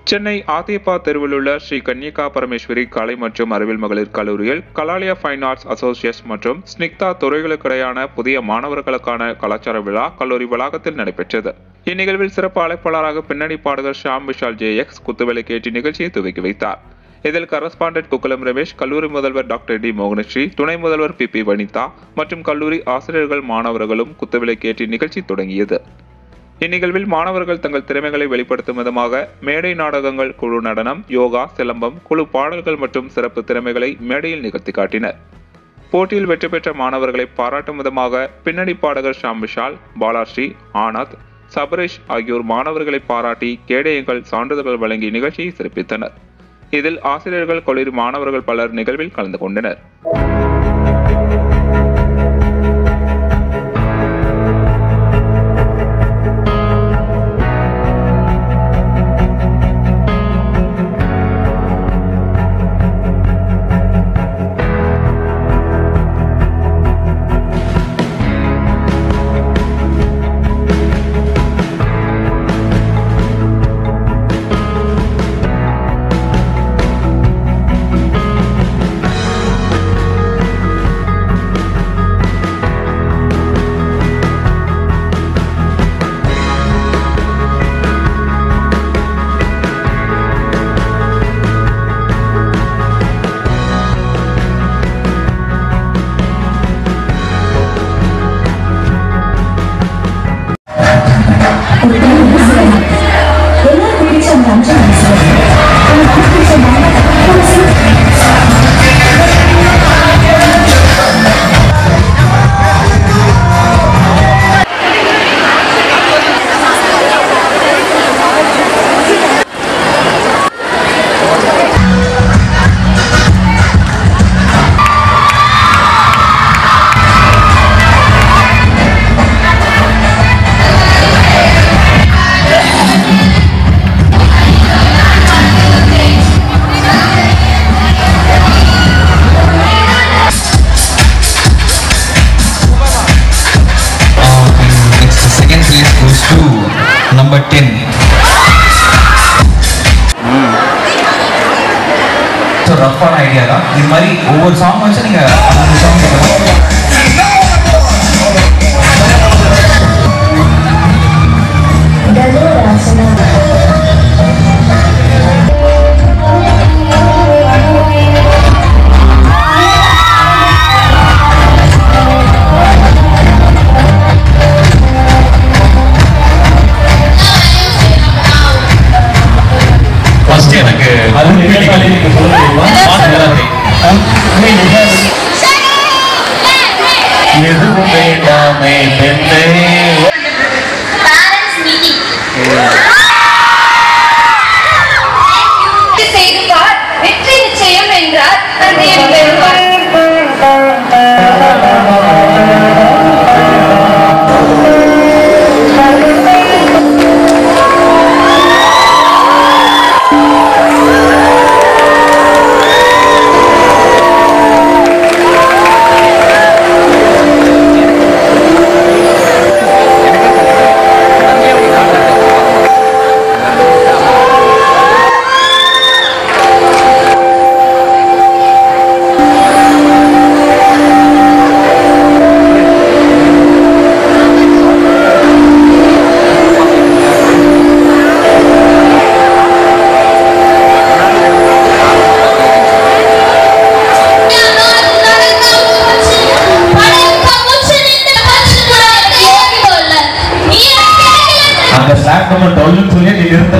சென்னை ஆதிப்பா தெருவில் உள்ள ஸ்ரீ கன்னிகா பரமேஸ்வரி கலை மற்றும் அறிவியல் மகளிர் கல்லூரியில் கலாலயா ஃபைன் ஆர்ட்ஸ் அசோசியேஷன் மற்றும் ஸ்னிக்தா துறைகளுக்கிடையான புதிய மாணவர்களுக்கான கலாச்சார விழா கல்லூரி வளாகத்தில் நடைபெற்றது இந்நிகழ்வில் சிறப்பு அழைப்பாளராக பின்னணி பாடகர் ஷாம் விஷால் ஜே எக்ஸ் குத்துவிளக்கேற்றி நிகழ்ச்சியை துவக்கி வைத்தார் இதில் கரஸ்பாண்டன்ட் குக்கலம் ரமேஷ் கல்லூரி முதல்வர் டாக்டர் டி மோகனஸ்ரீ துணை முதல்வர் பி பி வனிதா மற்றும் கல்லூரி ஆசிரியர்கள் மாணவர்களும் குத்துவிளக்கேற்றி நிகழ்ச்சி தொடங்கியது இந்நிகழ்வில் மாணவர்கள் தங்கள் திறமைகளை வெளிப்படுத்தும் விதமாக மேடை நாடகங்கள் குழு நடனம் யோகா சிலம்பம் குழு பாடல்கள் மற்றும் சிறப்பு திறமைகளை மேடையில் நிகழ்த்தி காட்டினர் போட்டியில் வெற்றி பெற்ற மாணவர்களை பாராட்டும் விதமாக பின்னணி பாடகர் ஷாம் விஷால் பாலாஸ்ரீ ஆனந்த் சபரேஷ் ஆகியோர் மாணவர்களை பாராட்டி கேடயங்கள் சான்றிதழ்கள் வழங்கி நிகழ்ச்சியை சிறப்பித்தனர் இதில் ஆசிரியர்கள் கல்லூரி மாணவர்கள் பலர் நிகழ்வில் கலந்து கொண்டனர் எல்லாரும் பிடிச்ச அந்த அம்சம் மனசுல எனக்கு பிடிச்ச மாமா Next, the second place goes to number 10. So ரஃப்பான ஐடியா தான் இது மாதிரி ஒவ்வொரு சாங் வச்சு நீங்கள் அந்த சாங் கேட்கலாம் கஜோராசனா ஃபர்ஸ்ட் எனக்கு அது நீங்க சொல்ல முடியுமா எதுவும் வேண்டாமே பெண்ணே பேரண்ட்ஸ் மீட்டிங் செய்துவார் வெற்றி நிச்சயம் என்றார் தந்தையின் பெருமாள் அந்த ஸ்லாக் நம்பர் டுவெல்னு சொல்லி நீ நிறுத்தல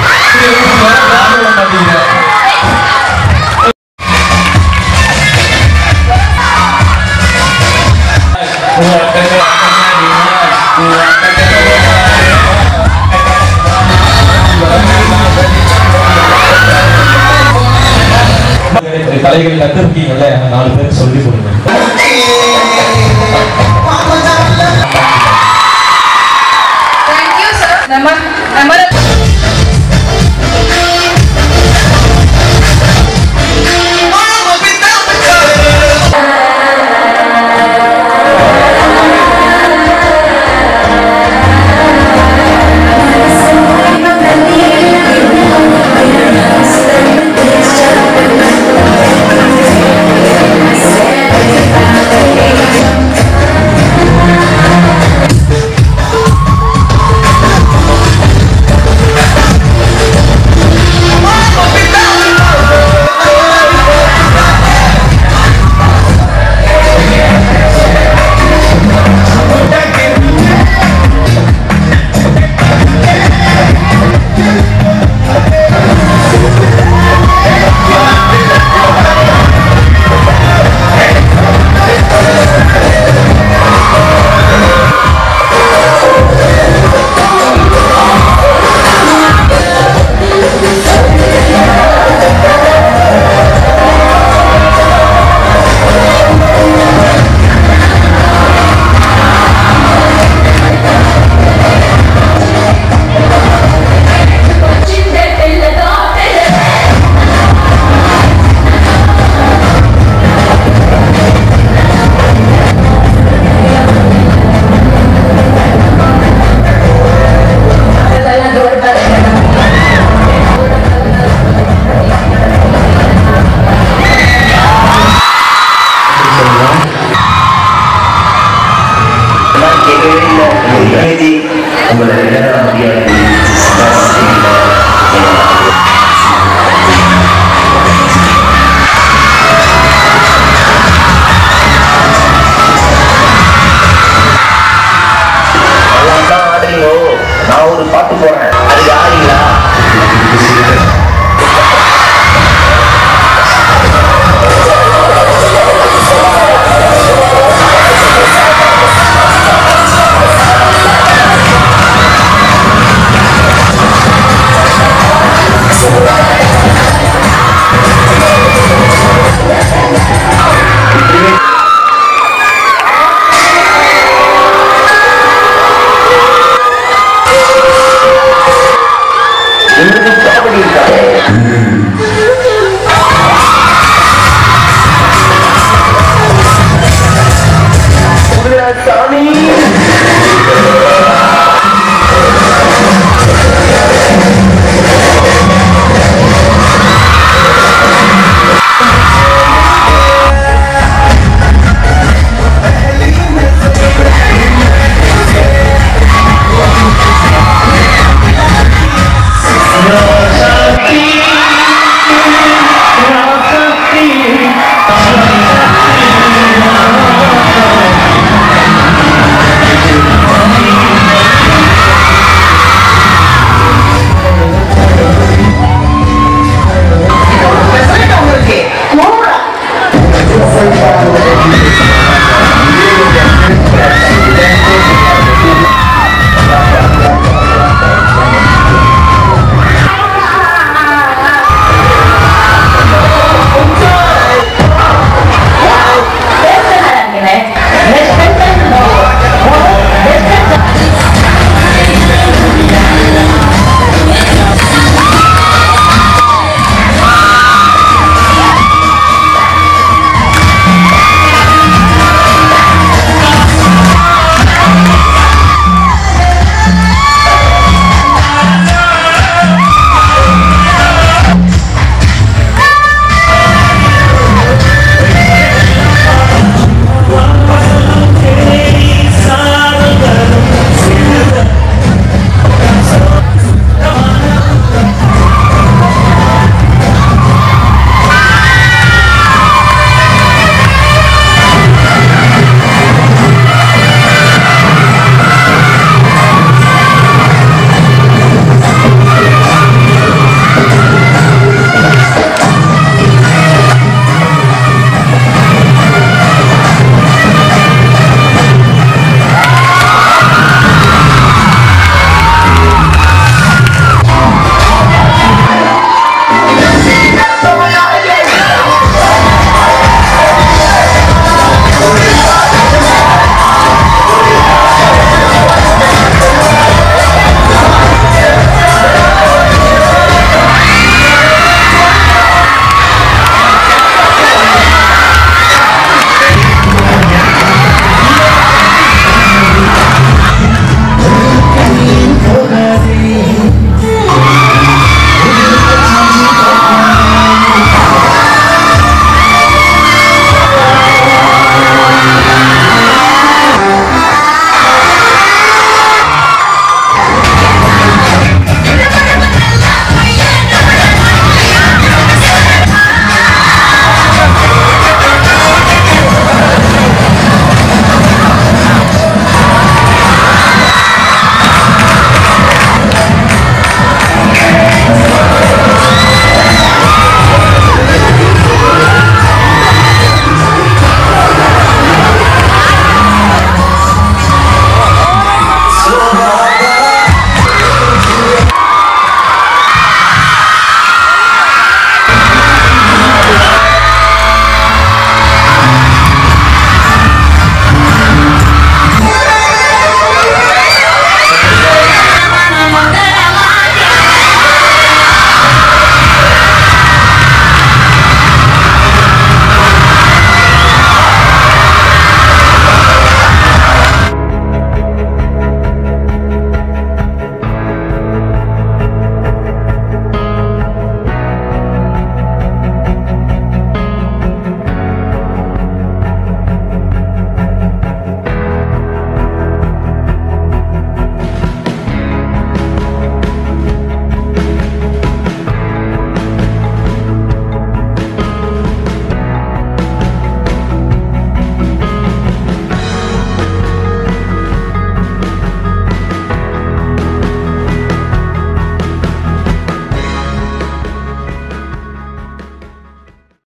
கலைகள் கத்திருக்கீங்கல்ல நாலு பேர் சொல்லி கொடுங்க Thank you, sir. நம்ம நம்ம Thank you. இல்லை உங்களை விட முடியாது